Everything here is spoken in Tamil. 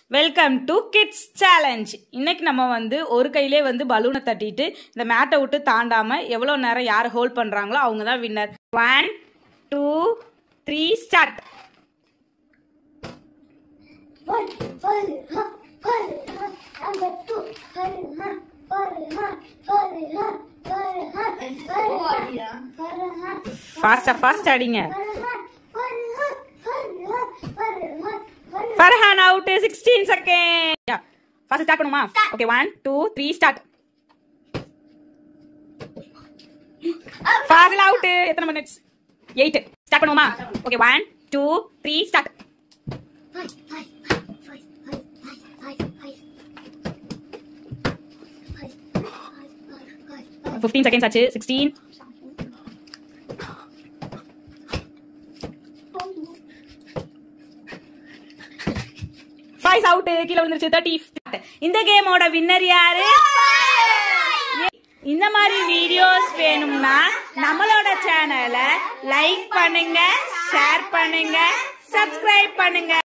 வெல்கம் டு கிட்ஸ் சேலஞ்ச் இன்னைக்கு நம்ம வந்து ஒரு கையிலே வந்து பலூனை தட்டிட்டு இந்த மேட்டை விட்டு தாண்டாம எவ்வளோ நேரம் யார் ஹோல்ட் பண்றாங்களோ அவங்க தான் winner one two three start One, one, ha, one, ha, number two, one, ha, one, ha, one, ha, one, ha, one, ha, one, ha, ஃபாஸ்டா ஃபாஸ்ட் அடிங்க one, ha, one, ha, one, ha, one, ha, one, Farhan out sixteen second first start பண்ணுமா okay one two three start fast out எத்தனை மினிட்ஸ் எயிட் ஸ்டார்ட் பண்ணுவோமா okay one two three start five, five, five, five, five, five, five, five. Five, five, five, five, five. Fifteen seconds ஆச்சு சிக்ஸ்டீன் ஃபைவ் அவுட் கீழே விழுந்துருச்சு தேர்ட்டி இந்த கேமோட வின்னர் யாரு இந்த மாதிரி வீடியோஸ் வேணும்னா நம்மளோட சேனலை லைக் பண்ணுங்க ஷேர் பண்ணுங்க சப்ஸ்கிரைப் பண்ணுங்க